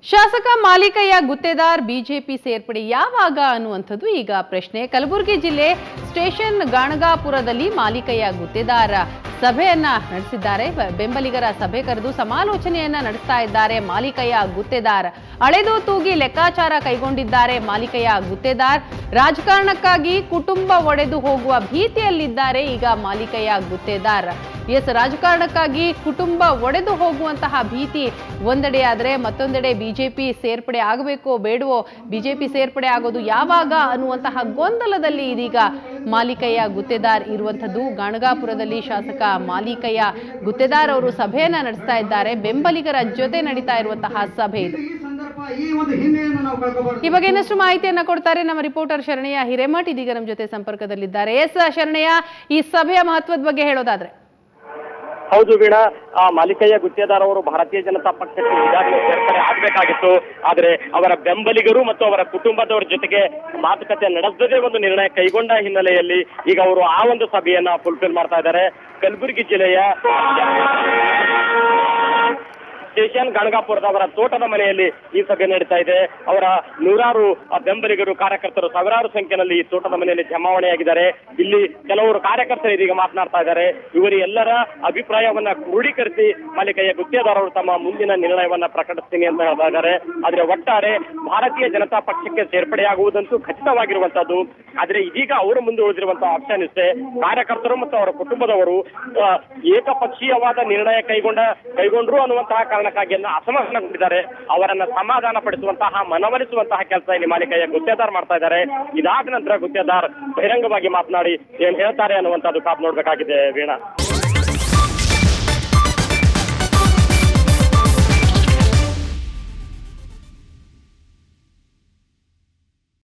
ಶಾಸಕ ಮಾಲಿಕಯ್ಯ ಗುತ್ತೇದಾರ್ ಬಿಜೆಪಿ ಸೇರ್ಪಡೆ ಯಾವಾಗ ಅನ್ನುವಂಥದ್ದು ಈಗ ಪ್ರಶ್ನೆ ಕಲಬುರಗಿ ಜಿಲ್ಲೆ ಸ್ಟೇಷನ್ ಗಾಣಗಾಪುರದಲ್ಲಿ ಮಾಲಿಕಯ್ಯ ಗುತ್ತೇದಾರ್ ಸಭೆಯನ್ನ ನಡೆಸಿದ್ದಾರೆ ಬ- ಬೆಂಬಲಿಗರ ಸಭೆ ಕರೆದು ಸಮಾಲೋಚನೆಯನ್ನ ನಡೆಸ್ತಾ ಇದ್ದಾರೆ ಮಾಲಿಕಯ್ಯ ಗುತ್ತೇದಾರ್ ಅಳೆದು ತೂಗಿ ಲೆಕ್ಕಾಚಾರ ಕೈಗೊಂಡಿದ್ದಾರೆ ಮಾಲಿಕಯ್ಯ ಗುತ್ತೇದಾರ್ ರಾಜಕಾರಣಕ್ಕಾಗಿ ಕುಟುಂಬ ಒಡೆದು ಹೋಗುವ ಭೀತಿಯಲ್ಲಿದ್ದಾರೆ ಈಗ ಮಾಲಿಕಯ್ಯ ಗುತ್ತೇದಾರ್ ಎಸ್ ರಾಜಕಾರಣಕ್ಕಾಗಿ ಕುಟುಂಬ ಒಡೆದು ಹೋಗುವಂತಹ ಭೀತಿ ಒಂದೆಡೆ ಆದರೆ ಮತ್ತೊಂದೆಡೆ ಬಿಜೆಪಿ ಸೇರ್ಪಡೆ ಆಗಬೇಕೋ ಬೇಡವೋ ಬಿಜೆಪಿ ಸೇರ್ಪಡೆ ಆಗೋದು ಯಾವಾಗ ಅನ್ನುವಂತಹ ಗೊಂದಲದಲ್ಲಿ ಇದೀಗ ಮಾಲಿಕಯ್ಯ ಗುತ್ತೇದಾರ್ ಇರುವಂಥದ್ದು ಗಾಣಗಾಪುರದಲ್ಲಿ ಶಾಸಕ ಮಾಲಿಕಯ್ಯ ಗುತ್ತೇದಾರ್ ಅವರು ಸಭೆಯನ್ನ ನಡೆಸ್ತಾ ಇದ್ದಾರೆ ಬೆಂಬಲಿಗರ ಜೊತೆ ನಡೀತಾ ಇರುವಂತಹ ಸಭೆ ಇದು ಈ ಸಂದರ್ಭ ಈ ಒಂದು ಹಿನ್ನೆಲೆಯನ್ನು ನಾವು ಕಳ್ಕೊಬಾರ್ದು ಈ ಬಗ್ಗೆ ಇನ್ನಷ್ಟು ಮಾಹಿತಿಯನ್ನ ಕೊಡ್ತಾರೆ ನಮ್ಮ ರಿಪೋರ್ಟರ್ ಶರಣಯ್ಯ ಹಿರೇಮಠ್ ಇದೀಗ ನಮ್ಮ ಜೊತೆ ಸಂಪರ್ಕದಲ್ಲಿದ್ದಾರೆ ಎಸ್ ಶರಣಯ್ಯ ಈ ಸಭೆಯ ಮಹತ್ವದ ಬಗ್ಗೆ ಹೇಳೋದಾದ್ರೆ ಹೌದು ವೀಣಾ ಆ ಮಾಲಿಕಯ್ಯ ಗುತ್ತೇದಾರ್ ಅವರು ಭಾರತೀಯ ಜನತಾ ಪಕ್ಷಕ್ಕೆ ಈಗಾಗಲೇ ಸೇರ್ಪಡೆ ಆಗಬೇಕಾಗಿತ್ತು ಆದರೆ ಅವರ ಬೆಂಬಲಿಗರು ಮತ್ತು ಅವರ ಕುಟುಂಬದವರ ಜೊತೆಗೆ ಮಾತುಕತೆ ನಡೆಸದೇ ಒಂದು ನಿರ್ಣಯ ಕೈಗೊಂಡ ಹಿನ್ನೆಲೆಯಲ್ಲಿ ಈಗ ಅವರು ಆ ಒಂದು ಸಭೆಯನ್ನ ಫುಲ್ಫಿಲ್ ಮಾಡ್ತಾ ಇದ್ದಾರೆ ಕಲಬುರಗಿ ಜಿಲ್ಲೆಯ ಸ್ಟೇಷನ್ ಗಣಗಾಪುರದ ಅವರ ತೋಟದ ಮನೆಯಲ್ಲಿ ಈ ಸಭೆ ನಡೀತಾ ಇದೆ ಅವರ ನೂರಾರು ಆ, ಬೆಂಬಲಿಗರು ಕಾರ್ಯಕರ್ತರು ಸಾವಿರಾರು ಸಂಖ್ಯೆಯಲ್ಲಿ ಈ ತೋಟದ ಮನೆಯಲ್ಲಿ ಜಮಾವಣೆಯಾಗಿದ್ದಾರೆ ಇಲ್ಲಿ ಕೆಲವರು ಕಾರ್ಯಕರ್ತರು ಇದೀಗ ಮಾತನಾಡ್ತಾ ಇದ್ದಾರೆ ಇವರು ಎಲ್ಲರ ಅಭಿಪ್ರಾಯವನ್ನ ಕ್ರೋಢೀಕರಿಸಿ ಮಾಲಿಕಯ್ಯ ಗುತ್ತೇದಾರ್ ಅವರು ತಮ್ಮ ಮುಂದಿನ ನಿರ್ಣಯವನ್ನ ಪ್ರಕಟಿಸ್ತೀನಿ ಅಂತ ಹೇಳ್ತಾ ಇದ್ದಾರೆ ಆದ್ರೆ ಒಟ್ಟಾರೆ ಭಾರತೀಯ ಜನತಾ ಪಕ್ಷಕ್ಕೆ ಸೇರ್ಪಡೆಯಾಗುವುದಂತೂ ಖಚಿತವಾಗಿರುವಂತದ್ದು ಆದ್ರೆ ಇದೀಗ ಅವರು ಮುಂದೆ ಉಳಿದಿರುವಂತಹ ಆಪ್ಷನ್ ಇಷ್ಟೇ ಕಾರ್ಯಕರ್ತರು ಮತ್ತು ಅವರ ಕುಟುಂಬದವರು ಆ, ಏಕಪಕ್ಷೀಯವಾದ ನಿರ್ಣಯ ಕೈಗೊಂಡ ಕೈಗೊಂಡ್ರು ಅನ್ನುವಂತಹ ಕಾರಣಕ್ಕಾಗಿ ಎಲ್ಲ ಅಸಮಾಧಾನಗೊಂಡಿದ್ದಾರೆ ಅವರನ್ನ ಸಮಾಧಾನ ಪಡಿಸುವಂತಹ ಮನವೊಲಿಸುವಂತಹ ಕೆಲಸ ಇಲ್ಲಿ ಮಾಲಿಕಯ್ಯ ಗುತ್ತೇದಾರ್ ಮಾಡ್ತಾ ಇದ್ದಾರೆ ಇದಾದ ನಂತರ ಗುತ್ತೇದಾರ್ ಬಹಿರಂಗವಾಗಿ ಮಾತನಾಡಿ ಏನ್ ಹೇಳ್ತಾರೆ ಅನ್ನುವಂಥದ್ದು ಕಾದು ನೋಡ್ಬೇಕಾಗಿದೆ ವೀಣಾ